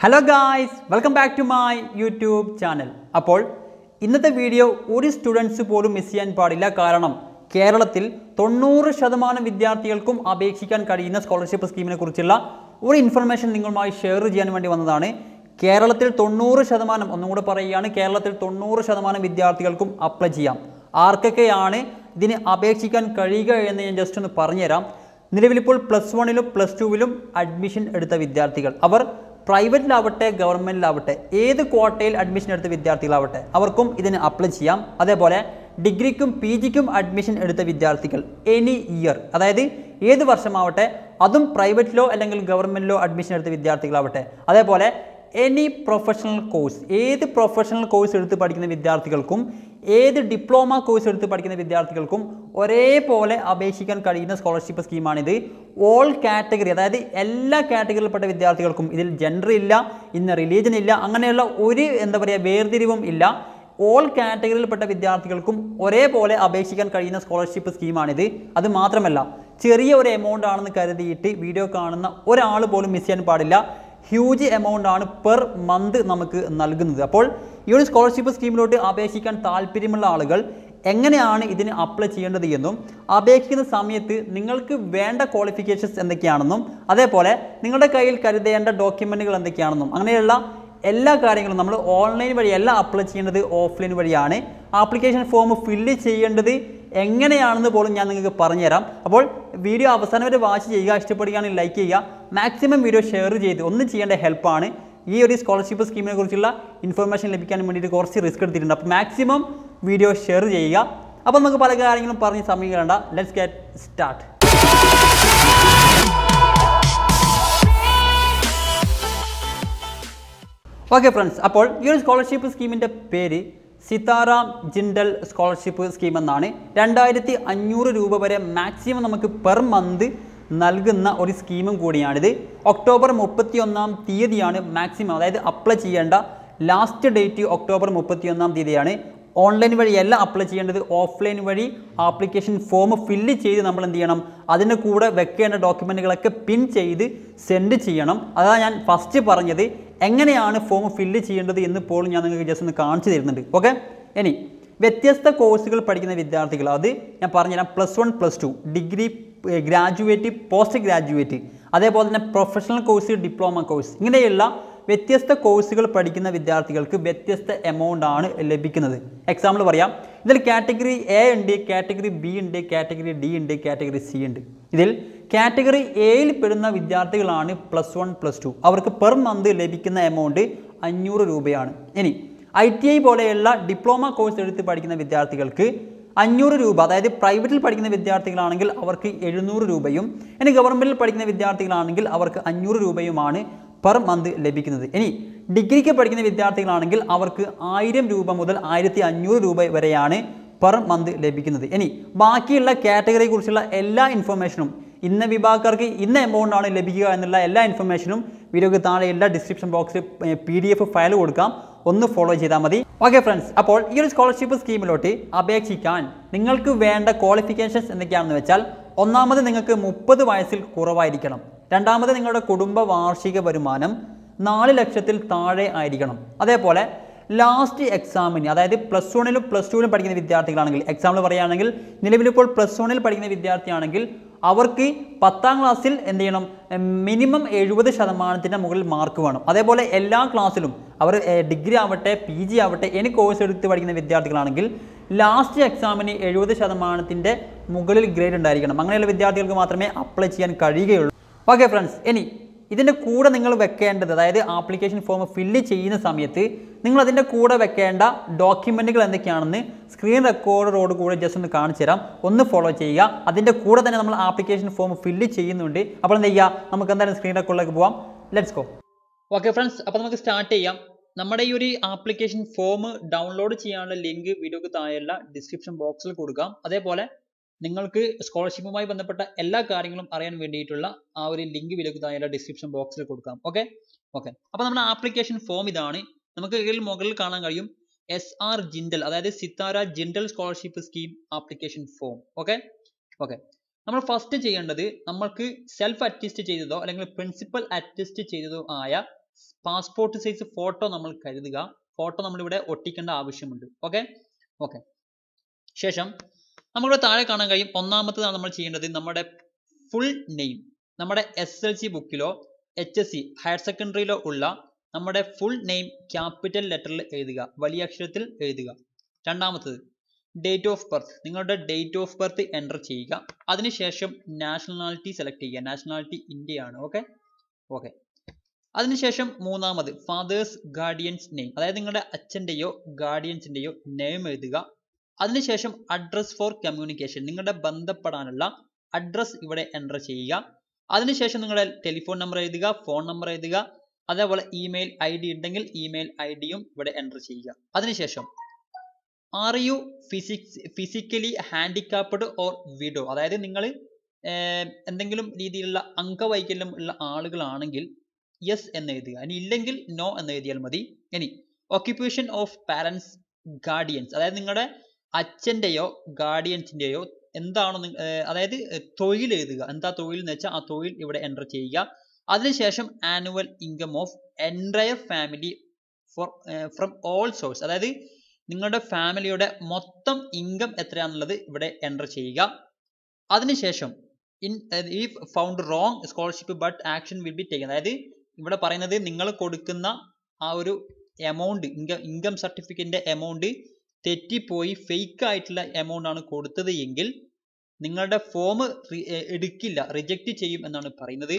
hello guys welcome back to my YouTube channel അപ്പോൾ ഇന്നത്തെ video ഒരു സ്റ്റുഡൻസ് പോലും മിസ് ചെയ്യാൻ പാടില്ല കാരണം കേരളത്തിൽ തൊണ്ണൂറ് ശതമാനം വിദ്യാർത്ഥികൾക്കും അപേക്ഷിക്കാൻ കഴിയുന്ന സ്കോളർഷിപ്പ് സ്കീമിനെ കുറിച്ചുള്ള ഒരു ഇൻഫർമേഷൻ നിങ്ങളുമായി ഷെയർ ചെയ്യാൻ വേണ്ടി വന്നതാണ് കേരളത്തിൽ തൊണ്ണൂറ് ശതമാനം ഒന്നും കൂടെ പറയുകയാണ് കേരളത്തിൽ തൊണ്ണൂറ് ശതമാനം വിദ്യാർത്ഥികൾക്കും അപ്ലൈ ചെയ്യാം ആർക്കൊക്കെയാണ് ഇതിന് അപേക്ഷിക്കാൻ കഴിയുക എന്ന് ഞാൻ ജസ്റ്റ് ഒന്ന് പറഞ്ഞുതരാം നിലവിലിപ്പോൾ പ്ലസ് വണ്ണിലും പ്ലസ് ടുവിലും അഡ്മിഷൻ എടുത്ത വിദ്യാർത്ഥികൾ അവർ പ്രൈവറ്റിലാവട്ടെ ഗവൺമെൻറ്റിലാവട്ടെ ഏത് ക്വാട്ടയിൽ അഡ്മിഷൻ എടുത്ത വിദ്യാർത്ഥികളാവട്ടെ അവർക്കും ഇതിന് അപ്ലൈ ചെയ്യാം അതേപോലെ ഡിഗ്രിക്കും പി ജിക്കും അഡ്മിഷൻ എടുത്ത വിദ്യാർത്ഥികൾ എനി ഇയർ അതായത് ഏത് വർഷമാവട്ടെ അതും പ്രൈവറ്റിലോ അല്ലെങ്കിൽ ഗവൺമെൻറ്റിലോ അഡ്മിഷൻ എടുത്ത വിദ്യാർത്ഥികളാവട്ടെ അതേപോലെ എനി പ്രൊഫഷണൽ കോഴ്സ് ഏത് പ്രൊഫഷണൽ കോഴ്സ് എടുത്ത് പഠിക്കുന്ന വിദ്യാർത്ഥികൾക്കും ഏത് ഡിപ്ലോമ കോഴ്സ് എടുത്ത് പഠിക്കുന്ന വിദ്യാർത്ഥികൾക്കും ഒരേപോലെ അപേക്ഷിക്കാൻ കഴിയുന്ന സ്കോളർഷിപ്പ് സ്കീമാണിത് ഓൾ കാറ്റഗറി അതായത് എല്ലാ കാറ്റഗറിയിൽപ്പെട്ട വിദ്യാർത്ഥികൾക്കും ഇതിൽ ജെൻഡർ ഇല്ല ഇന്ന് റിലീജൻ ഇല്ല അങ്ങനെയുള്ള ഒരു എന്താ പറയുക വേർതിരിവും ഇല്ല ഓൾ കാറ്റഗറിയിൽപ്പെട്ട വിദ്യാർത്ഥികൾക്കും ഒരേപോലെ അപേക്ഷിക്കാൻ കഴിയുന്ന സ്കോളർഷിപ്പ് സ്കീമാണിത് അത് മാത്രമല്ല ചെറിയ ഒരു എമൗണ്ട് ആണെന്ന് കരുതിയിട്ട് വീഡിയോ കാണുന്ന ഒരാൾ പോലും മിസ് ചെയ്യാൻ പാടില്ല ഹ്യൂജ് എമൗണ്ട് ആണ് പെർ മന്ത് നമുക്ക് നൽകുന്നത് അപ്പോൾ ഈ ഒരു സ്കോളർഷിപ്പ് സ്കീമിലോട്ട് അപേക്ഷിക്കാൻ താല്പര്യമുള്ള ആളുകൾ എങ്ങനെയാണ് ഇതിന് അപ്ലൈ ചെയ്യേണ്ടത് എന്നും അപേക്ഷിക്കുന്ന സമയത്ത് നിങ്ങൾക്ക് വേണ്ട ക്വാളിഫിക്കേഷൻസ് എന്തൊക്കെയാണെന്നും അതേപോലെ നിങ്ങളുടെ കയ്യിൽ കരുതേണ്ട ഡോക്യുമെൻറ്റുകൾ എന്തൊക്കെയാണെന്നും അങ്ങനെയുള്ള എല്ലാ കാര്യങ്ങളും നമ്മൾ ഓൺലൈൻ വഴിയല്ല അപ്ലൈ ചെയ്യേണ്ടത് ഓഫ്ലൈൻ വഴിയാണ് ആപ്ലിക്കേഷൻ ഫോം ഫില്ല് ചെയ്യേണ്ടത് എങ്ങനെയാണെന്ന് പോലും ഞാൻ നിങ്ങൾക്ക് പറഞ്ഞുതരാം അപ്പോൾ വീഡിയോ അവസാനം വരെ വാച്ച് ചെയ്യുക ഇഷ്ടപ്പെടുകയാണെങ്കിൽ ലൈക്ക് ചെയ്യുക മാക്സിമം വീഡിയോ ഷെയർ ചെയ്ത് ഒന്നും ചെയ്യേണ്ട ഹെൽപ്പാണ് ഈ ഒരു സ്കോളർഷിപ്പ് സ്കീമിനെ കുറിച്ചുള്ള ഇൻഫർമേഷൻ ലഭിക്കാൻ വേണ്ടിയിട്ട് കുറച്ച് റിസ്ക് എടുത്തിട്ടുണ്ട് അപ്പോൾ മാക്സിമം വീഡിയോ ഷെയർ ചെയ്യുക അപ്പോൾ നമുക്ക് പല കാര്യങ്ങളും പറഞ്ഞ് സമയം കളയണ്ട let's get start okay friends അപ്പോൾ ഈ ഒരു സ്കോളർഷിപ്പ് സ്കീമിൻ്റെ പേര് സിതാറാം ജിൻഡൽ സ്കോളർഷിപ്പ് സ്കീം എന്നാണ് രണ്ടായിരത്തി അഞ്ഞൂറ് രൂപ വരെ മാക്സിമം നമുക്ക് പെർ മന്ത് നൽകുന്ന ഒരു സ്കീമും കൂടിയാണിത് ഒക്ടോബർ മുപ്പത്തി ഒന്നാം തീയതിയാണ് മാക്സിമം അതായത് അപ്ലൈ ചെയ്യേണ്ട ലാസ്റ്റ് ഡേറ്റ് ഒക്ടോബർ മുപ്പത്തി ഒന്നാം തീയതിയാണ് ഓൺലൈൻ വഴിയല്ല അപ്ലൈ ചെയ്യേണ്ടത് ഓഫ്ലൈൻ വഴി ആപ്ലിക്കേഷൻ ഫോം ഫില്ല് ചെയ്ത് നമ്മൾ എന്ത് ചെയ്യണം അതിൻ്റെ കൂടെ വെക്കേണ്ട ഡോക്യുമെൻറ്റുകളൊക്കെ പിൻ ചെയ്ത് സെൻഡ് ചെയ്യണം അതാണ് ഞാൻ ഫസ്റ്റ് പറഞ്ഞത് എങ്ങനെയാണ് ഫോം ഫില്ല് ചെയ്യേണ്ടത് എന്ന് പോലും ഞാൻ നിങ്ങൾക്ക് ജസ്റ്റ് ഒന്ന് കാണിച്ചു തരുന്നുണ്ട് ഓക്കെ ഇനി വ്യത്യസ്ത കോഴ്സുകൾ പഠിക്കുന്ന വിദ്യാർത്ഥികൾ അത് ഞാൻ പറഞ്ഞുതരാം plus one plus two degree graduate post graduate അതേപോലെ തന്നെ പ്രൊഫഷണൽ കോഴ്സ് ഡിപ്ലോമ കോഴ്സ് ഇങ്ങനെയുള്ള വ്യത്യസ്ത കോഴ്സുകൾ പഠിക്കുന്ന വിദ്യാർത്ഥികൾക്ക് വ്യത്യസ്ത എമൗണ്ട് ആണ് ലഭിക്കുന്നത് എക്സാമ്പിൾ പറയാം ഇതിൽ കാറ്റഗറി എ ഉണ്ട് കാറ്റഗറി ബി ഉണ്ട് കാറ്റഗറി ഡി ഉണ്ട് കാറ്റഗറി സി ഉണ്ട് ഇതിൽ കാറ്റഗറി എയിൽ പെടുന്ന വിദ്യാർത്ഥികളാണ് പ്ലസ് വൺ പ്ലസ് ടു അവർക്ക് പെർ മന്ത് ലഭിക്കുന്ന എമൗണ്ട് അഞ്ഞൂറ് രൂപയാണ് ഇനി ഐ ടി ഐ പോലെയുള്ള ഡിപ്ലോമ കോഴ്സ് എടുത്ത് പഠിക്കുന്ന വിദ്യാർത്ഥികൾക്ക് അഞ്ഞൂറ് രൂപ അതായത് പ്രൈവറ്റിൽ പഠിക്കുന്ന വിദ്യാർത്ഥികളാണെങ്കിൽ അവർക്ക് എഴുന്നൂറ് രൂപയും ഇനി ഗവൺമെൻറ്റിൽ പഠിക്കുന്ന വിദ്യാർത്ഥികളാണെങ്കിൽ അവർക്ക് അഞ്ഞൂറ് രൂപയുമാണ് പെർ മന്ത് ലഭിക്കുന്നത് ഇനി ഡിഗ്രിക്ക് പഠിക്കുന്ന വിദ്യാർത്ഥികളാണെങ്കിൽ അവർക്ക് ആയിരം രൂപ മുതൽ ആയിരത്തി അഞ്ഞൂറ് രൂപ വരെയാണ് പെർ മന്ത് ലഭിക്കുന്നത് ഇനി ബാക്കിയുള്ള കാറ്റഗറിയെ കുറിച്ചുള്ള എല്ലാ ഇൻഫർമേഷനും ഇന്ന വിഭാഗക്കാർക്ക് ഇന്ന എമൗണ്ട് ആണ് ലഭിക്കുക എന്നുള്ള എല്ലാ ഇൻഫർമേഷനും വീഡിയോക്ക് താഴെയുള്ള ഡിസ്ക്രിപ്ഷൻ ബോക്സിൽ പി ഡി എഫ് ഫയൽ കൊടുക്കാം ഒന്ന് ഫോളോ ചെയ്താൽ മതി ഓക്കെ ഫ്രണ്ട്സ് അപ്പോൾ ഈ ഒരു സ്കോളർഷിപ്പ് സ്കീമിലോട്ട് അപേക്ഷിക്കാൻ നിങ്ങൾക്ക് വേണ്ട ക്വാളിഫിക്കേഷൻസ് എന്തൊക്കെയാണെന്ന് വെച്ചാൽ ഒന്നാമത് നിങ്ങൾക്ക് മുപ്പത് വയസ്സിൽ കുറവായിരിക്കണം രണ്ടാമത് നിങ്ങളുടെ കുടുംബ വാർഷിക വരുമാനം നാല് ലക്ഷത്തിൽ താഴെ ആയിരിക്കണം അതേപോലെ ലാസ്റ്റ് എക്സാമിന് അതായത് പ്ലസ് വണ്ണിലും പ്ലസ് ടുവിലും പഠിക്കുന്ന വിദ്യാർത്ഥികളാണെങ്കിൽ എക്സാമ്പിൾ പറയുകയാണെങ്കിൽ നിലവിലിപ്പോൾ പ്ലസ് വണ്ണിൽ പഠിക്കുന്ന വിദ്യാർത്ഥിയാണെങ്കിൽ അവർക്ക് പത്താം ക്ലാസ്സിൽ എന്ത് ചെയ്യണം മിനിമം എഴുപത് ശതമാനത്തിൻ്റെ മുകളിൽ മാർക്ക് വേണം അതേപോലെ എല്ലാ ക്ലാസ്സിലും അവർ ഡിഗ്രി ആവട്ടെ പി ജി ആവട്ടെ എനി കോഴ്സ് എടുത്ത് പഠിക്കുന്ന വിദ്യാർത്ഥികളാണെങ്കിൽ ലാസ്റ്റ് എക്സാമിന് എഴുപത് ശതമാനത്തിൻ്റെ മുകളിൽ ഗ്രേഡ് ഉണ്ടായിരിക്കണം അങ്ങനെയുള്ള വിദ്യാർത്ഥികൾക്ക് മാത്രമേ അപ്ലൈ ചെയ്യാൻ കഴിയുകയുള്ളൂ ഓക്കെ ഫ്രണ്ട്സ് ഇനി ഇതിൻ്റെ കൂടെ നിങ്ങൾ വെക്കേണ്ടത് അതായത് ആപ്ലിക്കേഷൻ ഫോം ഫില്ല് ചെയ്യുന്ന സമയത്ത് നിങ്ങൾ അതിൻ്റെ കൂടെ വെക്കേണ്ട ഡോക്യുമെൻറ്റുകൾ എന്തൊക്കെയാണെന്ന് സ്ക്രീൻ റെക്കോർഡറോട് കൂടെ ജസ്റ്റ് ഒന്ന് കാണിച്ചു തരാം ഒന്ന് ഫോളോ ചെയ്യുക അതിൻ്റെ കൂടെ തന്നെ നമ്മൾ ആപ്ലിക്കേഷൻ ഫോം ഫില്ല് ചെയ്യുന്നുണ്ട് അപ്പോൾ എന്താ ചെയ്യുക നമുക്ക് എന്തായാലും സ്ക്രീൻ റെക്കോർഡിലേക്ക് പോവാം ലെറ്റ്സ് ഗോ ഓക്കെ ഫ്രണ്ട്സ് അപ്പോൾ നമുക്ക് സ്റ്റാർട്ട് ചെയ്യാം നമ്മുടെ ഈ ഒരു ആപ്ലിക്കേഷൻ ഫോം ഡൗൺലോഡ് ചെയ്യാനുള്ള ലിങ്ക് വീഡിയോക്ക് താഴെയുള്ള ഡിസ്ക്രിപ്ഷൻ ബോക്സിൽ കൊടുക്കാം അതേപോലെ നിങ്ങൾക്ക് സ്കോളർഷിപ്പുമായി ബന്ധപ്പെട്ട എല്ലാ കാര്യങ്ങളും അറിയാൻ വേണ്ടിയിട്ടുള്ള ആ ഒരു ലിങ്ക് വിലക്ക് താഴെയുള്ള ഡിസ്ക്രിപ്ഷൻ ബോക്സിൽ കൊടുക്കാം ഓക്കെ ഓക്കെ അപ്പോൾ നമ്മുടെ ആപ്ലിക്കേഷൻ ഫോം ഇതാണ് നമുക്ക് ഇതിൽ മുകളിൽ കാണാൻ കഴിയും എസ് ആർ ജിൻഡൽ അതായത് Sitara Jindal scholarship scheme application form okay okay നമ്മൾ ഫസ്റ്റ് ചെയ്യേണ്ടത് നമ്മൾക്ക് സെൽഫ് അറ്റസ്റ്റ് ചെയ്തതോ അല്ലെങ്കിൽ പ്രിൻസിപ്പൽ അറ്റസ്റ്റ് ചെയ്തതോ ആയ പാസ്പോർട്ട് സൈസ് ഫോട്ടോ നമ്മൾ കരുതുക ഫോട്ടോ നമ്മളിവിടെ ഒട്ടിക്കേണ്ട ആവശ്യമുണ്ട് ഓക്കെ ഓക്കെ ശേഷം നമ്മളിവിടെ താഴെ കാണാൻ കഴിയും ഒന്നാമത്തേതാണ് നമ്മൾ ചെയ്യേണ്ടത് നമ്മുടെ ഫുൾ നെയിം നമ്മുടെ എസ് എൽ സി ബുക്കിലോ എച്ച് എസ് സി ഹയർ സെക്കൻഡറിയിലോ ഉള്ള നമ്മുടെ ഫുൾ നെയിം ക്യാപിറ്റൽ ലെറ്ററിൽ എഴുതുക വലിയ അക്ഷരത്തിൽ എഴുതുക രണ്ടാമത്തത് ഡേറ്റ് ഓഫ് ബർത്ത് നിങ്ങളുടെ ഡേറ്റ് ഓഫ് ബർത്ത് എൻ്റർ ചെയ്യുക അതിനുശേഷം നാഷണാലിറ്റി സെലക്ട് ചെയ്യുക നാഷണാലിറ്റി ഇന്ത്യ ആണ് ഓക്കെ ഓക്കെ അതിനുശേഷം മൂന്നാമത് ഫാദേഴ്സ് ഗാർഡിയൻസ് നെയിം അതായത് നിങ്ങളുടെ അച്ഛൻ്റെയോ ഗാർഡിയൻസിൻ്റെയോ നെയിം എഴുതുക അതിനുശേഷം അഡ്രസ് ഫോർ കമ്മ്യൂണിക്കേഷൻ നിങ്ങളുടെ ബന്ധപ്പെടാനുള്ള അഡ്രസ് ഇവിടെ എൻ്റർ ചെയ്യുക അതിനുശേഷം നിങ്ങളുടെ ടെലിഫോൺ നമ്പർ എഴുതുക ഫോൺ നമ്പർ എഴുതുക അതേപോലെ ഇമെയിൽ ഐ ഡി ഉണ്ടെങ്കിൽ ഇമെയിൽ ഐ ഡിയും ഇവിടെ എൻ്റർ ചെയ്യുക അതിനുശേഷം are you physics physically handicapped or widow അതായത് നിങ്ങൾ എന്തെങ്കിലും രീതിയിലുള്ള അംഗവൈകല്യം ഉള്ള ആളുകളാണെങ്കിൽ യെസ് എന്ന് എഴുതുക ഇനി ഇല്ലെങ്കിൽ നോ എന്ന് എഴുതിയാൽ മതി ഇനി ഓക്യുപ്പേഷൻ ഓഫ് പാരൻസ് ഗാർഡിയൻസ് അതായത് നിങ്ങളുടെ അച്ഛൻ്റെയോ ഗാർഡിയൻസിൻ്റെയോ എന്താണോ നിങ്ങ- ഏർ അതായത് തൊഴിൽ എഴുതുക എന്താ തൊഴിൽ എന്ന് വെച്ചാൽ ആ തൊഴിൽ ഇവിടെ എൻ്റർ ചെയ്യുക അതിനുശേഷം annual income of entire family for from all source അതായത് നിങ്ങളുടെ ഫാമിലിയുടെ മൊത്തം ഇൻകം എത്രയാണെന്നുള്ളത് ഇവിടെ എൻ്റർ ചെയ്യുക അതിനുശേഷം ഇൻ ഈ found wrong scholarship but action will be taken അതായത് ഇവിടെ പറയുന്നത് നിങ്ങൾ കൊടുക്കുന്ന ആ ഒരു എമൗണ്ട് ഇൻകം ഇൻകം സർട്ടിഫിക്കറ്റിന്റെ എമൗണ്ട് തെറ്റിപ്പോയി ഫേക്ക് ആയിട്ടുള്ള എമൗണ്ട് ആണ് കൊടുത്തത് എങ്കിൽ നിങ്ങളുടെ ഫോം എടുക്കില്ല റിജക്റ്റ് ചെയ്യും എന്നാണ് പറയുന്നത്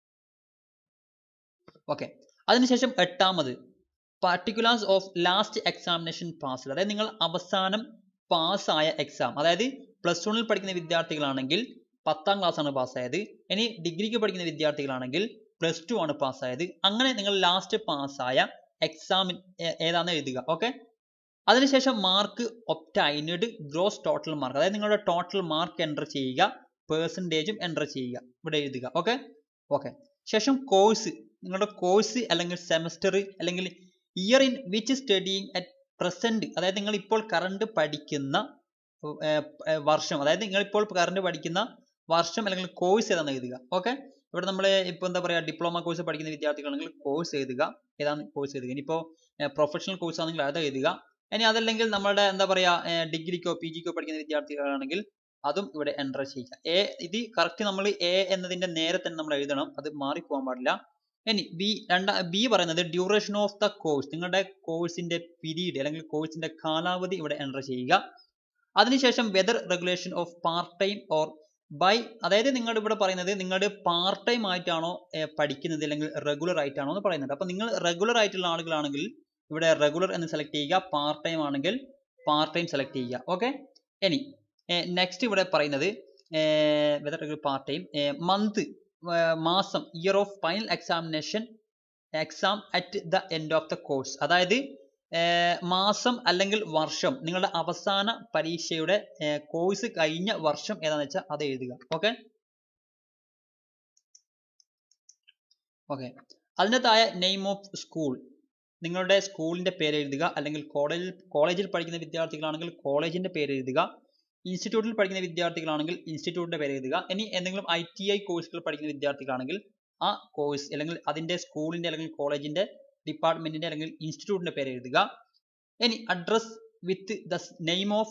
ഓക്കെ അതിനുശേഷം എട്ടാമത് particulars of last examination pass അതായത് നിങ്ങൾ അവസാനം പാസ്സായ എക്സാം അതായത് പ്ലസ് വണ്ണിൽ പഠിക്കുന്ന വിദ്യാർത്ഥികളാണെങ്കിൽ പത്താം ക്ലാസ് ആണ് പാസ്സായത് ഇനി ഡിഗ്രിക്ക് പഠിക്കുന്ന വിദ്യാർത്ഥികളാണെങ്കിൽ പ്ലസ് ടു ആണ് പാസ്സായത് അങ്ങനെ നിങ്ങൾ ലാസ്റ്റ് പാസ്സായ എക്സാമിൻ ഏതാണെന്ന് എഴുതുക ഓക്കെ അതിനുശേഷം mark obtained gross total mark അതായത് നിങ്ങളുടെ ടോട്ടൽ മാർക്ക് എൻ്റർ ചെയ്യുക പേഴ്സൻറ്റേജും എൻ്റർ ചെയ്യുക ഇവിടെ എഴുതുക ഓക്കെ ഓക്കെ ശേഷം കോഴ്സ് നിങ്ങളുടെ കോഴ്സ് അല്ലെങ്കിൽ സെമസ്റ്റർ അല്ലെങ്കിൽ year in which studying at present അതായത് നിങ്ങൾ ഇപ്പോൾ കറണ്ട് പഠിക്കുന്ന ഏർ, ഏർ, വർഷം അതായത് നിങ്ങൾ ഇപ്പോൾ കറണ്ട് പഠിക്കുന്ന വർഷം അല്ലെങ്കിൽ കോഴ്സ് ഏതാണെന്ന് എഴുതുക ഓക്കെ ഇവിടെ നമ്മൾ ഇപ്പോൾ എന്താ പറയുക ഡിപ്ലോമ കോഴ്സ് പഠിക്കുന്ന വിദ്യാർത്ഥികളാണെങ്കിൽ കോഴ്സ് എഴുതുക ഏതാണ് കോഴ്സ് എഴുതുക ഇനിയിപ്പോൾ പ്രൊഫഷണൽ കോഴ്സ് ആണെങ്കിൽ അത് എഴുതുക ഇനി അതല്ലെങ്കിൽ നമ്മുടെ എന്താ പറയുക ഡിഗ്രിക്കോ പി ജിക്കോ പഠിക്കുന്ന വിദ്യാർത്ഥികളാണെങ്കിൽ അതും ഇവിടെ എൻ്റർ ചെയ്യുക എ ഇത് കറക്റ്റ് നമ്മൾ എ എന്നതിന്റെ നേരെ തന്നെ നമ്മൾ എഴുതണം അത് മാറിപ്പോകാൻ പാടില്ല ഇനി ബി രണ്ടാ ബി പറയുന്നത് ഡ്യൂറേഷൻ ഓഫ് ദ കോഴ്സ് നിങ്ങളുടെ കോഴ്സിന്റെ പീരീഡ് അല്ലെങ്കിൽ കോഴ്സിന്റെ കാലാവധി ഇവിടെ എൻ്റർ ചെയ്യുക അതിനുശേഷം whether regulation of part time or by അതായത് നിങ്ങൾ ഇവിടെ പറയുന്നത് നിങ്ങളുടെ പാർട്ട് ടൈം ആയിട്ടാണോ ഏർ, പഠിക്കുന്നത് അല്ലെങ്കിൽ റെഗുലർ ആയിട്ടാണോ എന്ന് പറയുന്നത് അപ്പൊ നിങ്ങൾ റെഗുലർ ആയിട്ടുള്ള ആളുകളാണെങ്കിൽ ഇവിടെ റെഗുലർ എന്ന് സെലക്ട് ചെയ്യുക പാർട്ട് ടൈം ആണെങ്കിൽ പാർട്ട് ടൈം സെലക്ട് ചെയ്യുക ഓക്കെ ഇനി നെക്സ്റ്റ് ഇവിടെ പറയുന്നത് whether regular part time month മാസം year of final examination exam at the end of the course അതായത് ഏർ മാസം അല്ലെങ്കിൽ വർഷം നിങ്ങളുടെ അവസാന പരീക്ഷയുടെ കോഴ്സ് കഴിഞ്ഞ വർഷം ഏതാണെന്ന് വെച്ചാൽ അത് എഴുതുക ഓക്കെ ഓക്കെ അതിൻ്റെ താഴെ നെയിം ഓഫ് സ്കൂൾ നിങ്ങളുടെ സ്കൂളിന്റെ പേര് എഴുതുക അല്ലെങ്കിൽ കോളേജിൽ കോളേജിൽ പഠിക്കുന്ന വിദ്യാർത്ഥികളാണെങ്കിൽ കോളേജിന്റെ പേര് എഴുതുക ഇൻസ്റ്റിറ്റ്യൂട്ടിൽ പഠിക്കുന്ന വിദ്യാർത്ഥികളാണെങ്കിൽ ഇൻസ്റ്റിറ്റ്യൂട്ടിന്റെ പേര് എഴുതുക ഇനി എന്തെങ്കിലും ഐ ടി ഐ കോഴ്സുകൾ പഠിക്കുന്ന വിദ്യാർത്ഥികളാണെങ്കിൽ ആ കോഴ്സ് അല്ലെങ്കിൽ അതിന്റെ സ്കൂളിന്റെ അല്ലെങ്കിൽ കോളേജിന്റെ ഡിപ്പാർട്ട്മെന്റിന്റെ അല്ലെങ്കിൽ ഇൻസ്റ്റിറ്റ്യൂട്ടിന്റെ പേര് എഴുതുക ഇനി address with the name of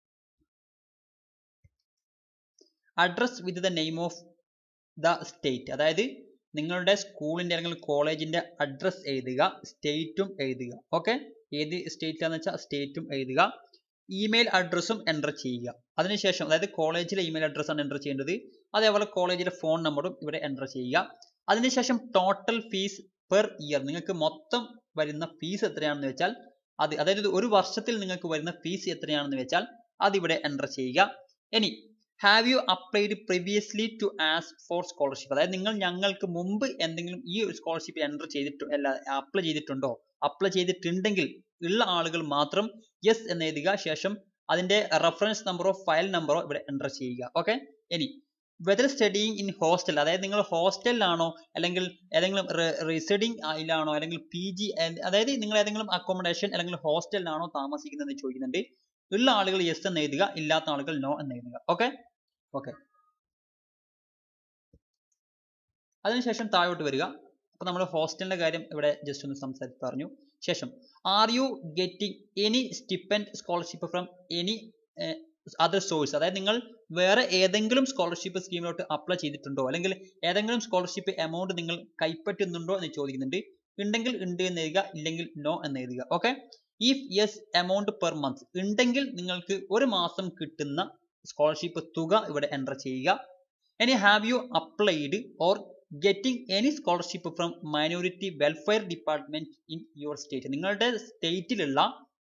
address with the name of the state അതായത് നിങ്ങളുടെ സ്കൂളിന്റെ അല്ലെങ്കിൽ കോളേജിന്റെ അഡ്രസ് എഴുതുക സ്റ്റേറ്റും എഴുതുക ഓക്കെ ഏത് സ്റ്റേറ്റിലാന്ന് വെച്ചാൽ സ്റ്റേറ്റും എഴുതുക ഇമെയിൽ അഡ്രസ്സും എൻ്റർ ചെയ്യുക അതിനുശേഷം അതായത് കോളേജിലെ ഇമെയിൽ അഡ്രസ്സാണ് എൻ്റർ ചെയ്യേണ്ടത് അതേപോലെ കോളേജിലെ ഫോൺ നമ്പറും ഇവിടെ എൻ്റർ ചെയ്യുക അതിനുശേഷം ടോട്ടൽ ഫീസ് പെർ ഇയർ നിങ്ങൾക്ക് മൊത്തം വരുന്ന ഫീസ് എത്രയാണെന്ന് വെച്ചാൽ അത് അതായത് ഒരു വർഷത്തിൽ നിങ്ങൾക്ക് വരുന്ന ഫീസ് എത്രയാണെന്ന് വെച്ചാൽ അത് ഇവിടെ എൻ്റർ ചെയ്യുക ഇനി have you applied previously to us for scholarship അതായത് നിങ്ങൾ ഞങ്ങൾക്ക് മുമ്പ് എന്തെങ്കിലും ഈ ഒരു സ്കോളർഷിപ്പ് എൻ്റർ ചെയ്തിട്ട് അല്ല അപ്ലൈ ചെയ്തിട്ടുണ്ടോ അപ്ലൈ ചെയ്തിട്ടുണ്ടെങ്കിൽ ഉള്ള ആളുകൾ മാത്രം യെസ് എന്ന് എഴുതുക ശേഷം അതിന്റെ റെഫറൻസ് നമ്പറോ ഫയൽ നമ്പറോ ഇവിടെ എൻ്റർ ചെയ്യുക ഓക്കെ ഇനി വെദർ സ്റ്റഡിയിങ് ഇൻ ഹോസ്റ്റൽ അതായത് നിങ്ങൾ ഹോസ്റ്റലിലാണോ അല്ലെങ്കിൽ ഏതെങ്കിലും റിസൈഡിങ് അതിലാണോ അല്ലെങ്കിൽ പി ജി അതായത് നിങ്ങൾ ഏതെങ്കിലും അക്കോമഡേഷൻ അല്ലെങ്കിൽ ഹോസ്റ്റലിലാണോ താമസിക്കുന്നത് എന്ന് ചോദിക്കുന്നുണ്ട് ഉള്ള ആളുകൾ യെസ് എന്ന് എഴുതുക ഇല്ലാത്ത ആളുകൾ നോ എന്ന് എഴുതുക ഓക്കെ ഓക്കെ അതിനുശേഷം താഴോട്ട് വരിക അപ്പോൾ നമ്മൾ ഹോസ്റ്റലിൻ്റെ കാര്യം ഇവിടെ ജസ്റ്റ് ഒന്ന് സംസാരിച്ച് പറഞ്ഞു ശേഷം are you getting any stipend scholarship from any other source അതായത് നിങ്ങൾ വേറെ ഏതെങ്കിലും സ്കോളർഷിപ്പ് സ്കീമിലോട്ട് അപ്ലൈ ചെയ്തിട്ടുണ്ടോ അല്ലെങ്കിൽ ഏതെങ്കിലും സ്കോളർഷിപ്പ് എമൗണ്ട് നിങ്ങൾ കൈപ്പറ്റുന്നുണ്ടോ എന്ന് ചോദിക്കുന്നുണ്ട് ഉണ്ടെങ്കിൽ ഉണ്ട് എന്ന് എഴുതുക ഇല്ലെങ്കിൽ നോ എന്ന് എഴുതുക okay if yes amount per month ഉണ്ടെങ്കിൽ നിങ്ങൾക്ക് ഒരു മാസം കിട്ടുന്ന സ്കോളർഷിപ്പ് തുക ഇവിടെ എൻ്റർ ചെയ്യുക ഇനി have you applied or getting any scholarship from minority welfare department in your state നിങ്ങളുടെ സ്റ്റേറ്റിലുള്ള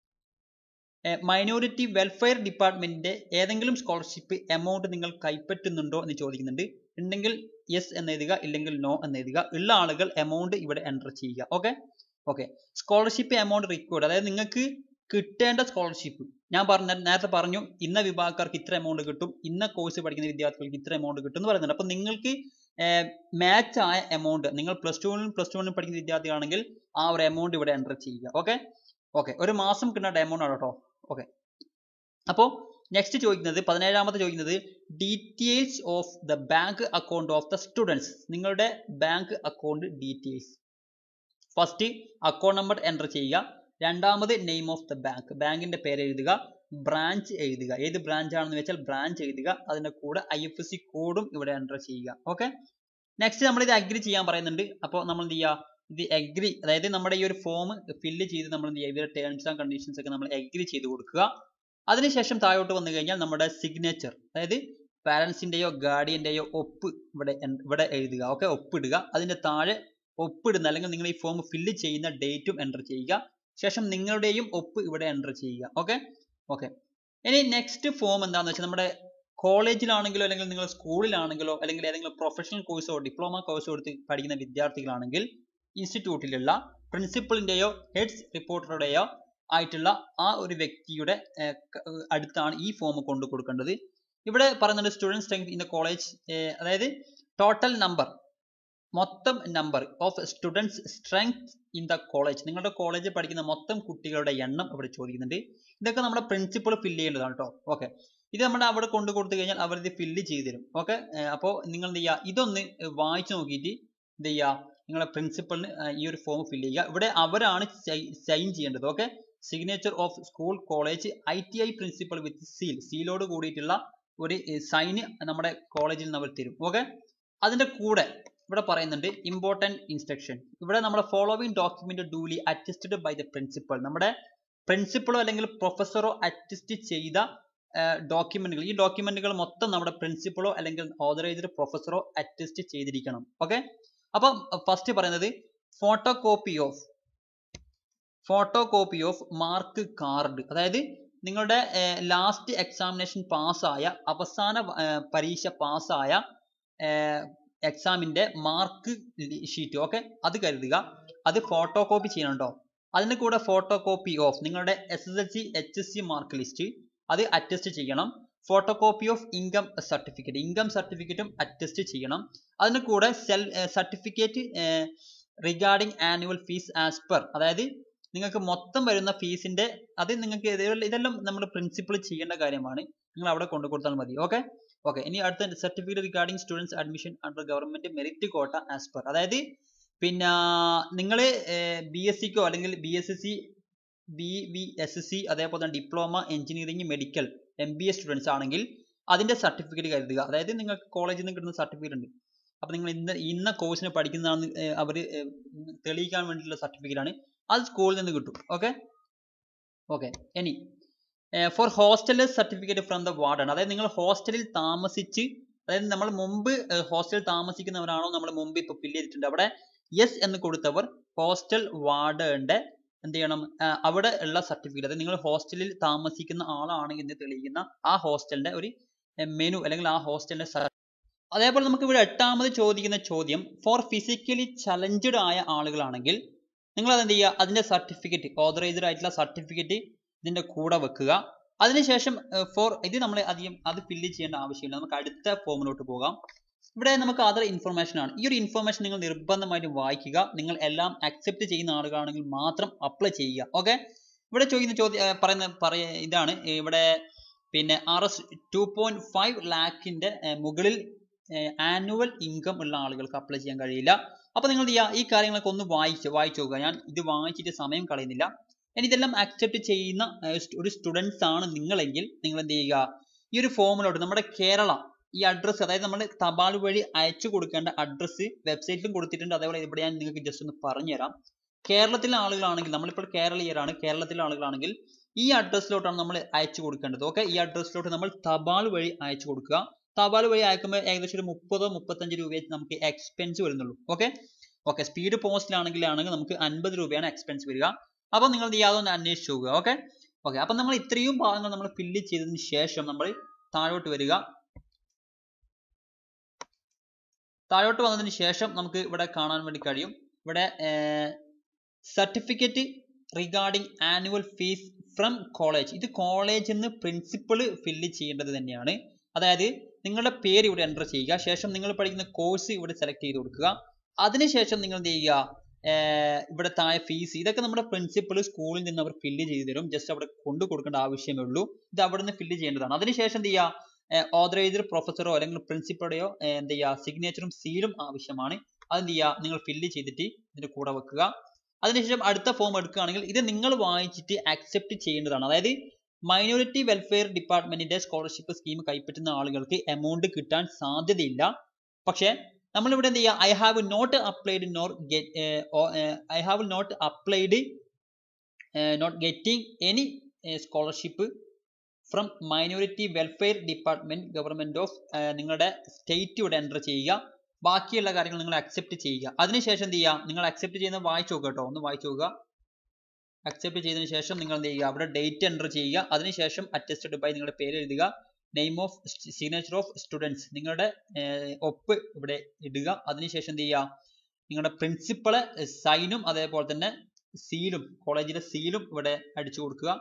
മൈനോറിറ്റി വെൽഫെയർ ഡിപ്പാർട്ട്മെന്റിന്റെ ഏതെങ്കിലും സ്കോളർഷിപ്പ് എമൗണ്ട് നിങ്ങൾ കൈപ്പറ്റുന്നുണ്ടോ എന്ന് ചോദിക്കുന്നുണ്ട് ഉണ്ടെങ്കിൽ യെസ് എന്ന് എഴുതുക ഇല്ലെങ്കിൽ നോ എന്ന് എഴുതുക ഉള്ള ആളുകൾ എമൗണ്ട് ഇവിടെ എൻ്റർ ചെയ്യുക okay okay scholarship amount required അതായത് നിങ്ങൾക്ക് കിട്ടേണ്ട സ്കോളർഷിപ്പ് ഞാൻ പറഞ്ഞ നേരത്തെ പറഞ്ഞു ഇന്ന വിഭാഗക്കാർക്ക് ഇത്ര എമൗണ്ട് കിട്ടും ഇന്ന കോഴ്സ് പഠിക്കുന്ന വിദ്യാർത്ഥികൾക്ക് ഇത്ര എമൗണ്ട് കിട്ടും എന്ന് പറയുന്നുണ്ട് അപ്പോൾ നിങ്ങൾക്ക് മാച്ച് ആയ എമൗണ്ട് നിങ്ങൾ പ്ലസ് ടുവിനും പ്ലസ് ടുവിനും പഠിക്കുന്ന വിദ്യാർത്ഥികളാണെങ്കിൽ ആ ഒരു എമൗണ്ട് ഇവിടെ എൻ്റർ ചെയ്യുക ഓക്കെ ഓക്കെ ഒരു മാസം കിട്ടുന്ന എമൗണ്ട് ആണ് കേട്ടോ ഓക്കെ അപ്പോൾ നെക്സ്റ്റ് ചോദിക്കുന്നത് പതിനേഴാമത്തെ ചോദിക്കുന്നത് details of the bank account of the students നിങ്ങളുടെ bank account details first account number enter ചെയ്യുക രണ്ടാമത് നെയിം ഓഫ് ദ ബാങ്ക് ബാങ്കിന്റെ പേര് എഴുതുക ബ്രാഞ്ച് എഴുതുക ഏത് ബ്രാഞ്ച് ആണെന്ന് വെച്ചാൽ ബ്രാഞ്ച് എഴുതുക അതിന്റെ കൂടെ ഐ എഫ് എസ് സി കോഡും ഇവിടെ എൻ്റർ ചെയ്യുക ഓക്കെ നെക്സ്റ്റ് നമ്മൾ ഇത് അഗ്രി ചെയ്യാൻ പറയുന്നുണ്ട് അപ്പോൾ നമ്മൾ എന്ത് ചെയ്യുക ഇത് അഗ്രി അതായത് നമ്മുടെ ഈ ഒരു ഫോം ഫില്ല് ചെയ്ത് നമ്മൾ എന്ത് ചെയ്യുക ഇതിന്റെ ടേംസ് ആൻഡ് കണ്ടീഷൻസ് ഒക്കെ നമ്മൾ അഗ്രി ചെയ്ത് കൊടുക്കുക അതിനുശേഷം താഴോട്ട് വന്നു കഴിഞ്ഞാൽ നമ്മുടെ സിഗ്നേച്ചർ അതായത് പാരൻസിന്റെയോ ഗാർഡിയന്റെയോ ഒപ്പ് ഇവിടെ ഇവിടെ എഴുതുക ഓക്കെ ഒപ്പിടുക അതിന്റെ താഴെ ഒപ്പിടുന്ന അല്ലെങ്കിൽ നിങ്ങൾ ഈ ഫോം ഫില്ല് ചെയ്യുന്ന ഡേറ്റും എൻ്റർ ചെയ്യുക ശേഷം നിങ്ങളുടെയും ഒപ്പ് ഇവിടെ എൻ്റർ ചെയ്യുക ഓക്കെ ഓക്കെ ഇനി നെക്സ്റ്റ് ഫോം എന്താണെന്ന് വെച്ചാൽ നമ്മുടെ കോളേജിലാണെങ്കിലോ അല്ലെങ്കിൽ നിങ്ങൾ സ്കൂളിലാണെങ്കിലോ അല്ലെങ്കിൽ ഏതെങ്കിലും പ്രൊഫഷണൽ കോഴ്സോ ഡിപ്ലോമ കോഴ്സോ എടുത്ത് പഠിക്കുന്ന വിദ്യാർത്ഥികളാണെങ്കിൽ ഇൻസ്റ്റിറ്റ്യൂട്ടിലുള്ള പ്രിൻസിപ്പളിന്റെയോ ഹെഡ്സ് റിപ്പോർട്ടറുടെയോ ആയിട്ടുള്ള ആ ഒരു വ്യക്തിയുടെ അടുത്താണ് ഈ ഫോം കൊണ്ടു കൊടുക്കേണ്ടത് ഇവിടെ പറയുന്നുണ്ട് student strength in the college അതായത് ടോട്ടൽ നമ്പർ മൊത്തം number of students strength in the college നിങ്ങളുടെ കോളേജിൽ പഠിക്കുന്ന മൊത്തം കുട്ടികളുടെ എണ്ണം ഇവിടെ ചോദിക്കുന്നുണ്ട് ഇതൊക്കെ നമ്മുടെ പ്രിൻസിപ്പൾ ഫില്ല് ചെയ്യേണ്ടതാണ് കേട്ടോ ഓക്കെ ഇത് നമ്മുടെ അവിടെ കൊണ്ടു കൊടുത്തു കഴിഞ്ഞാൽ അവർ ഇത് ഫില്ല് ചെയ്ത് തരും ഓക്കെ അപ്പോൾ നിങ്ങൾ എന്ത് ചെയ്യുക ഇതൊന്ന് വായിച്ചു നോക്കിയിട്ട് എന്ത് ചെയ്യുക നിങ്ങളെ പ്രിൻസിപ്പളിന് ഈ ഒരു ഫോം ഫില്ല് ചെയ്യുക ഇവിടെ അവരാണ് സൈൻ ചെയ്യേണ്ടത് okay signature of school college I T I principal with seal സീലോട് കൂടിയിട്ടുള്ള ഒരു സൈന് നമ്മുടെ കോളേജിൽ നിന്ന് അവർ തരും ഓക്കെ അതിന്റെ കൂടെ ഇവിടെ പറയുന്നുണ്ട് ഇമ്പോർട്ടൻറ്റ് ഇൻസ്ട്രക്ഷൻ ഇവിടെ നമ്മുടെ following document duly attested by the principal നമ്മുടെ പ്രിൻസിപ്പളോ അല്ലെങ്കിൽ പ്രൊഫസറോ അറ്റസ്റ്റ് ചെയ്ത ഡോക്യുമെന്റുകൾ ഈ ഡോക്യുമെന്റുകൾ മൊത്തം നമ്മുടെ പ്രിൻസിപ്പളോ അല്ലെങ്കിൽ ഓതറൈസ്ഡ് പ്രൊഫസറോ അറ്റസ്റ്റ് ചെയ്തിരിക്കണം ഓക്കെ അപ്പം ഫസ്റ്റ് പറയുന്നത് photo copy of photo copy of mark card അതായത് നിങ്ങളുടെ ലാസ്റ്റ് എക്സാമിനേഷൻ പാസ്സായ അവസാന പരീക്ഷ പാസ്സായ എക്സാമിന്റെ മാർക്ക് ഷീറ്റ് ഓക്കെ അത് കരുതുക അത് ഫോട്ടോ കോപ്പി ചെയ്യണുണ്ടോ അതിന് കൂടെ ഫോട്ടോ കോപ്പി ഓഫ് നിങ്ങളുടെ S S L C H S C mark list അത് അറ്റസ്റ്റ് ചെയ്യണം photo copy of income certificate income സർട്ടിഫിക്കറ്റും അറ്റസ്റ്റ് ചെയ്യണം അതിന് കൂടെ self certificate regarding annual fees as per അതായത് നിങ്ങൾക്ക് മൊത്തം വരുന്ന ഫീസിന്റെ അത് നിങ്ങൾക്ക് ഇതെല്ലാം നമ്മുടെ പ്രിൻസിപ്പൾ ചെയ്യേണ്ട കാര്യമാണ് നിങ്ങൾ അവിടെ കൊണ്ടു കൊടുത്താൽ മതി ഓക്കെ ഓക്കെ ഇനി അടുത്ത certificate regarding students admission under government merit quota as per അതായത് പിന്നെ നിങ്ങൾ ബി എസ് സിക്കോ അല്ലെങ്കിൽ B S S C B V S S C അതേപോലെ തന്നെ diploma engineering medical M B A students ആണെങ്കിൽ അതിന്റെ സർട്ടിഫിക്കറ്റ് കരുതുക അതായത് നിങ്ങൾക്ക് കോളേജിൽ നിന്ന് കിട്ടുന്ന സർട്ടിഫിക്കറ്റ് ഉണ്ട് അപ്പൊ നിങ്ങൾ ഇന്ന ഇന്ന കോഴ്സിന് പഠിക്കുന്നതാണ് അവർ തെളിയിക്കാൻ വേണ്ടിയിട്ടുള്ള സർട്ടിഫിക്കറ്റ് ആണ് അത് സ്കൂളിൽ നിന്ന് കിട്ടും ഓക്കെ ഓക്കെ ഇനി for hostel certificate from the warden അതായത് നിങ്ങൾ ഹോസ്റ്റലിൽ താമസിച്ച് അതായത് നമ്മൾ മുമ്പ് ഹോസ്റ്റലിൽ താമസിക്കുന്നവരാണോ നമ്മൾ മുമ്പ് ഇപ്പൊ ഫില്ല് ചെയ്തിട്ടുണ്ട് അവിടെ യെസ് എന്ന് കൊടുത്തവർ ഹോസ്റ്റൽ വാർഡന്റെ എന്ത് ചെയ്യണം അവിടെ ഉള്ള സർട്ടിഫിക്കറ്റ് അതായത് നിങ്ങൾ ഹോസ്റ്റലിൽ താമസിക്കുന്ന ആളാണ് എന്ന് തെളിയിക്കുന്ന ആ ഹോസ്റ്റലിന്റെ ഒരു മെനു അല്ലെങ്കിൽ ആ ഹോസ്റ്റലിന്റെ അതേപോലെ നമുക്ക് ഇവിടെ എട്ടാമത് ചോദിക്കുന്ന ചോദ്യം ഫോർ ഫിസിക്കലി ചലഞ്ചഡ് ആയ ആളുകളാണെങ്കിൽ നിങ്ങൾ അത് എന്ത് ചെയ്യുക അതിന്റെ സർട്ടിഫിക്കറ്റ് ഓതറൈസ്ഡ് ആയിട്ടുള്ള സർട്ടിഫിക്കറ്റ് ഇതിന്റെ കൂടെ വെക്കുക അതിനുശേഷം ഫോർ ഇത് നമ്മൾ അധികം അത് ഫില്ല് ചെയ്യേണ്ട ആവശ്യമില്ല നമുക്ക് അടുത്ത ഫോമിലോട്ട് പോകാം ഇവിടെ നമുക്ക് അതർ ഇൻഫർമേഷൻ ആണ് ഈ ഒരു ഇൻഫർമേഷൻ നിങ്ങൾ നിർബന്ധമായിട്ടും വായിക്കുക നിങ്ങൾ എല്ലാം അക്സെപ്റ്റ് ചെയ്യുന്ന ആളുകളാണെങ്കിൽ മാത്രം അപ്ലൈ ചെയ്യുക ഓക്കെ ഇവിടെ ചോദിക്കുന്ന ചോദ്യം പറയുന്ന പറയ ഇതാണ് ഇവിടെ പിന്നെ R S two point five ലാഖിന്റെ മുകളിൽ ആനുവൽ ഇൻകം ഉള്ള ആളുകൾക്ക് അപ്ലൈ ചെയ്യാൻ കഴിയില്ല അപ്പോൾ നിങ്ങൾ എന്ത് ചെയ്യുക ഈ കാര്യങ്ങളൊക്കെ ഒന്ന് വായിച്ച് വായിച്ചു നോക്കുക ഞാൻ ഇത് വായിച്ചിട്ട് സമയം കളയുന്നില്ല ഞാൻ ഇതെല്ലാം അക്സെപ്റ്റ് ചെയ്യുന്ന ഏർ, സ്റ്റ്- ഒരു സ്റ്റുഡൻസ് ആണ് നിങ്ങളെങ്കിൽ നിങ്ങൾ എന്ത് ചെയ്യുക ഈ ഒരു ഫോമിലോട്ട് നമ്മുടെ കേരള ഈ അഡ്രസ്സ് അതായത് നമ്മൾ തപാൽ വഴി അയച്ചു കൊടുക്കേണ്ട അഡ്രസ്സ് വെബ്സൈറ്റിലും കൊടുത്തിട്ടുണ്ട് അതേപോലെ ഇവിടെ ഞാൻ നിങ്ങൾക്ക് ജസ്റ്റ് ഒന്ന് പറഞ്ഞുതരാം കേരളത്തിലെ ആളുകളാണെങ്കിൽ നമ്മളിപ്പോൾ കേരളീയരാണ് കേരളത്തിലെ ആളുകളാണെങ്കിൽ ഈ അഡ്രസ്സിലോട്ടാണ് നമ്മൾ അയച്ചു കൊടുക്കേണ്ടത് ഓക്കെ ഈ അഡ്രസ്സിലോട്ട് നമ്മൾ തപാൽ വഴി അയച്ചു കൊടുക്കുക തപാൽ വഴി അയക്കുമ്പോൾ ഏകദേശം ഒരു മുപ്പതോ മുപ്പത്തഞ്ച് രൂപയെ നമുക്ക് എക്സ്പെൻസ് വരുന്നുള്ളൂ ഓക്കെ ഓക്കെ സ്പീഡ് പോസ്റ്റിലാണെങ്കിൽ ആണെങ്കിൽ നമുക്ക് അൻപത് രൂപയാണ് എക്സ്പെൻസ് വരിക അപ്പോൾ നിങ്ങൾ എന്ത് ചെയ്യുക അതൊന്ന് അന്വേഷിച്ച് നോക്കുക ഓക്കെ ഓക്കെ അപ്പം നമ്മൾ ഇത്രയും ഭാഗങ്ങൾ നമ്മൾ ഫില്ല് ചെയ്തതിന് ശേഷം നമ്മൾ താഴോട്ട് വരിക താഴോട്ട് വന്നതിന് ശേഷം നമുക്ക് ഇവിടെ കാണാൻ വേണ്ടി കഴിയും ഇവിടെ certificate regarding annual fees from college ഇത് കോളേജിൽ നിന്ന് പ്രിൻസിപ്പൾ ഫില്ല് ചെയ്യേണ്ടത് തന്നെയാണ് അതായത് നിങ്ങളുടെ പേര് ഇവിടെ എൻ്റർ ചെയ്യുക ശേഷം നിങ്ങൾ പഠിക്കുന്ന കോഴ്സ് ഇവിടെ സെലക്ട് ചെയ്ത് കൊടുക്കുക അതിനുശേഷം നിങ്ങൾ എന്ത് ചെയ്യുക ഏർ ഇവിടെ താഴെ ഫീസ് ഇതൊക്കെ നമ്മുടെ പ്രിൻസിപ്പൾ സ്കൂളിൽ നിന്ന് അവർ ഫില്ല് ചെയ്ത് തരും ജസ്റ്റ് അവിടെ കൊണ്ടു കൊടുക്കേണ്ട ആവശ്യമേ ഉള്ളൂ ഇത് അവിടെ നിന്ന് ഫില്ല് ചെയ്യേണ്ടതാണ് അതിനുശേഷം എന്ത് ചെയ്യുക ഓതറൈസർ പ്രൊഫസറോ അല്ലെങ്കിൽ പ്രിൻസിപ്പളുടെയോ എന്ത് ചെയ്യുക സിഗ്നേച്ചറും സീലും ആവശ്യമാണ് അത് എന്ത് ചെയ്യുക നിങ്ങൾ ഫില്ല് ചെയ്തിട്ട് ഇതിന്റെ കൂടെ വെക്കുക അതിനുശേഷം അടുത്ത ഫോം എടുക്കുകയാണെങ്കിൽ ഇത് നിങ്ങൾ വായിച്ചിട്ട് അക്സെപ്റ്റ് ചെയ്യേണ്ടതാണ് അതായത് മൈനോറിറ്റി വെൽഫെയർ ഡിപ്പാർട്ട്മെന്റിന്റെ സ്കോളർഷിപ്പ് സ്കീം കൈപ്പറ്റുന്ന ആളുകൾക്ക് എമൗണ്ട് കിട്ടാൻ സാധ്യതയില്ല പക്ഷേ നമ്മളിവിടെ എന്ത് ചെയ്യുക I have not applied nor get I have not applied not getting any scholarship from minority welfare department government of നിങ്ങളുടെ സ്റ്റേറ്റ് ഇവിടെ എൻ്റർ ചെയ്യുക ബാക്കിയുള്ള കാര്യങ്ങൾ നിങ്ങൾ അക്സെപ്റ്റ് ചെയ്യുക അതിനുശേഷം എന്ത് ചെയ്യുക നിങ്ങൾ അക്സെപ്റ്റ് ചെയ്യുന്നത് വായിച്ചു നോക്കുക കേട്ടോ ഒന്ന് വായിച്ചു നോക്കുക അക്സെപ്റ്റ് ചെയ്തതിന് ശേഷം നിങ്ങൾ എന്ത് ചെയ്യുക അവിടെ ഡേറ്റ് എൻ്റർ ചെയ്യുക അതിനുശേഷം അറ്റസ്റ്റഡ് ബൈ നിങ്ങളുടെ പേര് എഴുതുക name of signature of students നിങ്ങളുടെ ഏർ, ഒപ്പ് ഇവിടെ ഇടുക അതിനുശേഷം എന്ത് ചെയ്യുക നിങ്ങളുടെ പ്രിൻസിപ്പളെ സൈനും അതേപോലെ തന്നെ സീലും കോളേജിലെ സീലും ഇവിടെ അടിച്ചു കൊടുക്കുക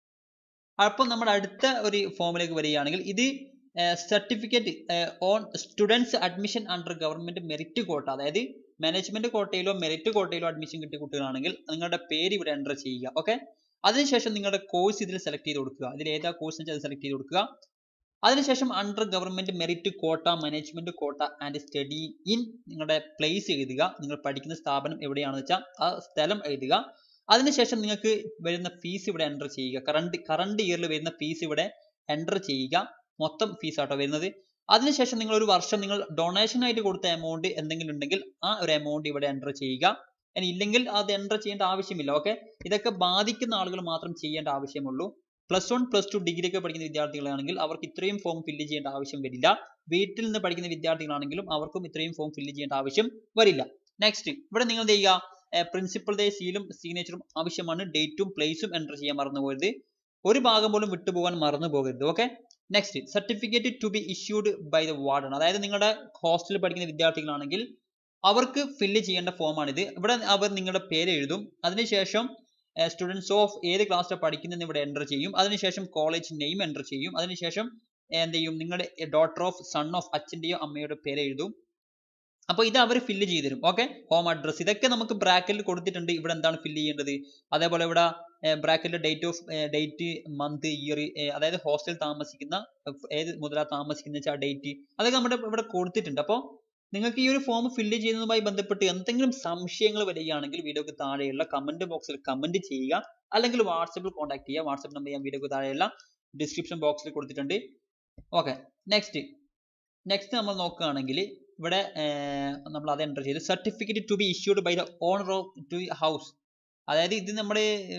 അപ്പം നമ്മുടെ അടുത്ത ഒരു ഫോമിലേക്ക് വരികയാണെങ്കിൽ ഇത് certificate on students admission under government merit quota അതായത് മാനേജ്മെന്റ് കോട്ടയിലോ മെറിറ്റ് കോട്ടയിലോ അഡ്മിഷൻ കിട്ടിയ കുട്ടികളാണെങ്കിൽ നിങ്ങളുടെ പേര് ഇവിടെ എൻ്റർ ചെയ്യുക ഓക്കെ അതിനുശേഷം നിങ്ങളുടെ കോഴ്സ് ഇതിൽ സെലക്ട് ചെയ്ത് കൊടുക്കുക ഇതിൽ ഏതാ കോഴ്സ് വെച്ചാൽ അത് സെലക്ട് ചെയ്ത് കൊടുക്കുക അതിനുശേഷം under government merit quota management quota and study in നിങ്ങളുടെ പ്ലേസ് എഴുതുക നിങ്ങൾ പഠിക്കുന്ന സ്ഥാപനം എവിടെയാണെന്ന് വെച്ചാൽ ആ സ്ഥലം എഴുതുക അതിനുശേഷം നിങ്ങൾക്ക് വരുന്ന ഫീസ് ഇവിടെ എൻ്റർ ചെയ്യുക കറണ്ട് കറണ്ട് ഇയറിൽ വരുന്ന ഫീസ് ഇവിടെ എൻ്റർ ചെയ്യുക മൊത്തം ഫീസ് ആട്ടോ വരുന്നത് അതിനുശേഷം നിങ്ങൾ ഒരു വർഷം നിങ്ങൾ ഡൊണേഷൻ ആയിട്ട് കൊടുത്ത എമൗണ്ട് എന്തെങ്കിലും ഉണ്ടെങ്കിൽ ആ ഒരു എമൗണ്ട് ഇവിടെ എൻ്റർ ചെയ്യുക ഇനി ഇല്ലെങ്കിൽ അത് എൻ്റർ ചെയ്യേണ്ട ആവശ്യമില്ല ഓക്കെ ഇതൊക്കെ ബാധിക്കുന്ന ആളുകൾ മാത്രം ചെയ്യേണ്ട ആവശ്യമുള്ളൂ plus one plus two degree ഒക്കെ പഠിക്കുന്ന വിദ്യാർത്ഥികളാണെങ്കിൽ അവർക്ക് ഇത്രയും ഫോം ഫില്ല് ചെയ്യേണ്ട ആവശ്യം വരില്ല വീട്ടിൽ നിന്ന് പഠിക്കുന്ന വിദ്യാർത്ഥികളാണെങ്കിലും അവർക്കും ഇത്രയും ഫോം ഫില്ല് ചെയ്യേണ്ട ആവശ്യം വരില്ല നെക്സ്റ്റ് ഇവിടെ നിങ്ങൾ എന്ത് ചെയ്യുക പ്രിൻസിപ്പളുടെ സീലും സിഗ്നേച്ചറും ആവശ്യമാണ് ഡേറ്റും പ്ലേസും എൻ്റർ ചെയ്യാൻ മറന്നു പോകരുത് ഒരു ഭാഗം പോലും വിട്ടുപോകാൻ മറന്നു പോകരുത് okay next certificate to be issued by the warden അതായത് നിങ്ങളുടെ ഹോസ്റ്റലിൽ പഠിക്കുന്ന വിദ്യാർത്ഥികളാണെങ്കിൽ അവർക്ക് ഫില്ല് ചെയ്യേണ്ട ഫോമാണിത് ഇവിടെ അവർ നിങ്ങളുടെ പേര് എഴുതും അതിനുശേഷം സ്റ്റുഡൻസ് ഓഫ് ഏത് ക്ലാസ്സിലാണ് പഠിക്കുന്നതെന്ന് ഇവിടെ എൻ്റർ ചെയ്യും അതിനുശേഷം കോളേജ് നെയിം എൻ്റർ ചെയ്യും അതിനുശേഷം എന്ത് ചെയ്യും നിങ്ങളുടെ ഡോട്ടർ ഓഫ് സൺ ഓഫ് അച്ഛൻ്റെയോ അമ്മയുടെ പേര് എഴുതും അപ്പോൾ ഇത് അവർ ഫില്ല് ചെയ്ത് തരും ഓക്കെ ഹോം അഡ്രസ് ഇതൊക്കെ നമുക്ക് ബ്രാക്കറ്റിൽ കൊടുത്തിട്ടുണ്ട് ഇവിടെ എന്താണ് ഫില്ല് ചെയ്യേണ്ടത് അതേപോലെ ഇവിടെ ബ്രാക്കറ്റിൽ date of date month year അതായത് ഹോസ്റ്റലിൽ താമസിക്കുന്ന ഏർ, ഏത് മുതലാ താമസിക്കുന്ന വെച്ചാൽ ഡേറ്റ് അതൊക്കെ നമ്മുടെ ഇവിടെ കൊടുത്തിട്ടുണ്ട് അപ്പോൾ നിങ്ങൾക്ക് ഈ ഒരു ഫോം ഫില്ല് ചെയ്യുന്നതുമായി ബന്ധപ്പെട്ട് എന്തെങ്കിലും സംശയങ്ങൾ വരികയാണെങ്കിൽ വീഡിയോക്ക് താഴെയുള്ള കമന്റ് ബോക്സിൽ കമന്റ് ചെയ്യുക അല്ലെങ്കിൽ വാട്സപ്പിൽ കോൺടാക്ട് ചെയ്യുക വാട്സപ്പ് നമ്പർ ഞാൻ വീഡിയോക്ക് താഴെയുള്ള ഡിസ്ക്രിപ്ഷൻ ബോക്സിൽ കൊടുത്തിട്ടുണ്ട് ഓക്കെ നെക്സ്റ്റ് നെക്സ്റ്റ് നമ്മൾ നോക്കുകയാണെങ്കിൽ ഇവിടെ നമ്മൾ അത് എൻ്റർ ചെയ്തു certificate to be issued by the owner of to house അതായത് ഇത് നമ്മുടെ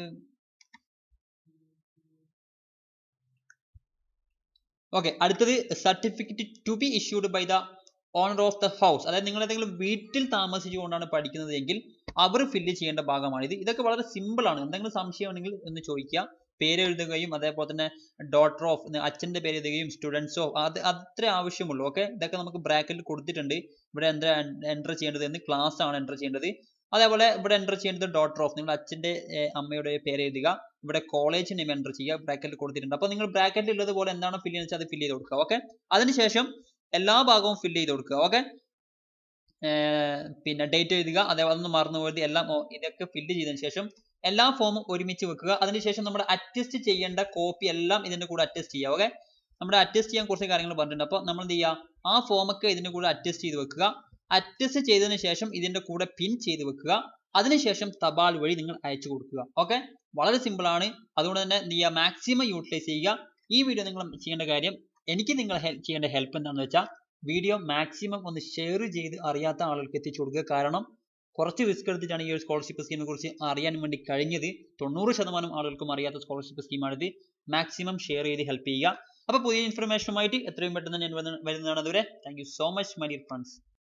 ഓക്കെ അടുത്തത് certificate to be issued by the owner of the house അതായത് നിങ്ങൾ ഏതെങ്കിലും വീട്ടിൽ താമസിച്ചുകൊണ്ടാണ് പഠിക്കുന്നത് എങ്കിൽ അവർ ഫില്ല് ചെയ്യേണ്ട ഭാഗമാണിത് ഇതൊക്കെ വളരെ സിമ്പിൾ ആണ് എന്തെങ്കിലും സംശയം ഉണ്ടെങ്കിൽ ഒന്ന് ചോദിക്കുക പേര് എഴുതുകയും അതേപോലെ തന്നെ ഡോട്ടർ ഓഫ് അച്ഛന്റെ പേര് എഴുതുകയും സ്റ്റുഡൻസ് ഓഫ് അത് അത്ര ആവശ്യമുള്ളൂ ഓക്കെ ഇതൊക്കെ നമുക്ക് ബ്രാക്കറ്റിൽ കൊടുത്തിട്ടുണ്ട് ഇവിടെ എന്താ എൻ്റർ ചെയ്യേണ്ടത് എന്ന് ക്ലാസ് ആണ് എൻ്റർ ചെയ്യേണ്ടത് അതേപോലെ ഇവിടെ എൻ്റർ ചെയ്യേണ്ടത് ഡോട്ടർ ഓഫ് നിങ്ങൾ അച്ഛന്റെ ഏർ, അമ്മയുടെ പേര് എഴുതുക ഇവിടെ കോളേജ് നെയിം എൻ്റർ ചെയ്യുക ബ്രാക്കറ്റിൽ കൊടുത്തിട്ടുണ്ട് അപ്പോൾ നിങ്ങൾ ബ്രാക്കറ്റിൽ ഉള്ളത് പോലെ എന്താണോ ഫില്ല് ചെയ്യുന്നത് അത് ഫില്ല് ചെയ്ത് കൊടുക്കുക ഓക്കെ അതിനുശേഷം എല്ലാ ഭാഗവും ഫില്ല് ചെയ്ത് കൊടുക്കുക ഓക്കെ പിന്നെ ഡേറ്റ് എഴുതുക അതേപോലെ അതൊന്നും മറന്നു പോയത് എല്ലാം ഓ- ഇതൊക്കെ ഫില്ല് ചെയ്തതിനു ശേഷം എല്ലാ ഫോമും ഒരുമിച്ച് വെക്കുക അതിനുശേഷം നമ്മുടെ അറ്റസ്റ്റ് ചെയ്യേണ്ട കോപ്പി എല്ലാം ഇതിന്റെ കൂടെ അറ്റസ്റ്റ് ചെയ്യുക ഓക്കെ നമ്മുടെ അറ്റസ്റ്റ് ചെയ്യാൻ കുറച്ച് കാര്യങ്ങൾ പറഞ്ഞിട്ടുണ്ട് അപ്പോൾ നമ്മൾ എന്ത് ചെയ്യുക ആ ഫോമൊക്കെ ഇതിന്റെ കൂടെ അറ്റസ്റ്റ് ചെയ്ത് വെക്കുക അറ്റസ്റ്റ് ചെയ്തതിന് ശേഷം ഇതിന്റെ കൂടെ പിൻ ചെയ്ത് വെക്കുക അതിനുശേഷം തപാൽ വഴി നിങ്ങൾ അയച്ചു കൊടുക്കുക ഓക്കെ വളരെ സിമ്പിൾ ആണ് അതുകൊണ്ട് തന്നെ നീ മാക്സിമം യൂട്ടിലൈസ് ചെയ്യുക ഈ വീഡിയോ നിങ്ങൾ ചെയ്യേണ്ട കാര്യം എനിക്ക് നിങ്ങൾ ഹെൽപ്പ് ചെയ്യേണ്ട ഹെൽപ്പ് എന്താണെന്ന് വെച്ചാൽ വീഡിയോ മാക്സിമം ഒന്ന് ഷെയർ ചെയ്ത് അറിയാത്ത ആളുകൾക്ക് എത്തിച്ചു കൊടുക്കുക കാരണം കുറച്ച് റിസ്ക് എടുത്തിട്ടാണ് ഈ ഒരു സ്കോളർഷിപ്പ് സ്കീമിനെ കുറിച്ച് അറിയാൻ വേണ്ടി കഴിഞ്ഞത് തൊണ്ണൂറ് ശതമാനം ആളുകൾക്കും അറിയാത്ത സ്കോളർഷിപ്പ് സ്കീമാണിത് മാക്സിമം ഷെയർ ചെയ്ത് ഹെൽപ്പ് ചെയ്യുക അപ്പോൾ പുതിയ ഇൻഫർമേഷനുമായിട്ട് എത്രയും പെട്ടെന്ന് ഞാൻ വരുന്നതാണ് അതുവരെ thank you so much my dear friends